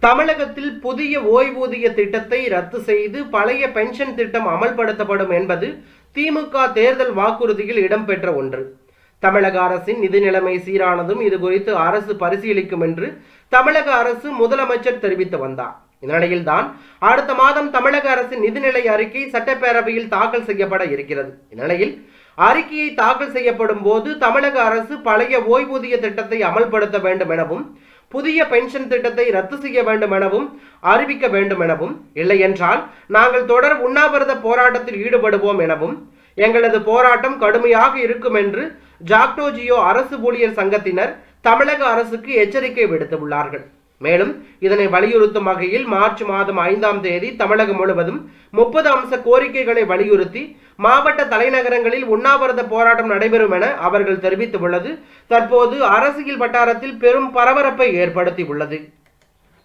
தமிழகத்தில் புதிய ஓய்வூதிய திட்டத்தை ரத்து செய்து பழைய பென்ஷன் திட்டம் அமல்படுத்தப்படும் என்பது திமுக தேர்தல் வாக்குறுதியில் இடம்பெற்ற ஒன்று தமிழக அரசின் நிதி நிலைமை சீரானதும் இது குறித்து அரசு பரிசீலிக்கும் என்று தமிழக அரசு முதலமைச்சர் தெரிவித்து வந்தார் இந்நிலையில்தான் அடுத்த மாதம் தமிழக அரசின் நிதிநிலை அறிக்கை சட்டப்பேரவையில் தாக்கல் செய்யப்பட இருக்கிறது இந்நிலையில் அறிக்கையை தாக்கல் செய்யப்படும் போது தமிழக அரசு பழைய ஓய்வூதிய திட்டத்தை அமல்படுத்த வேண்டும் எனவும் புதிய பென்ஷன் திட்டத்தை ரத்து செய்ய வேண்டும் எனவும் அறிவிக்க வேண்டும் எனவும் இல்லை என்றால் நாங்கள் தொடர் உண்ணாவிரத போராட்டத்தில் ஈடுபடுவோம் எனவும் எங்களது போராட்டம் கடுமையாக இருக்கும் என்று ஜாக்டோ ஜியோ அரசு ஊழியர் சங்கத்தினர் தமிழக அரசுக்கு எச்சரிக்கை விடுத்துள்ளார்கள் மேலும் இதனை வலியுறுத்தும் வகையில் மார்ச் மாதம் ஐந்தாம் தேதி தமிழகம் முழுவதும் முப்பது அம்ச கோரிக்கைகளை வலியுறுத்தி மாவட்ட தலைநகரங்களில் உண்ணாவிரத போராட்டம் நடைபெறும் என அவர்கள் தெரிவித்துள்ளது தற்போது அரசியல் வட்டாரத்தில் பெரும் பரபரப்பை ஏற்படுத்தி உள்ளது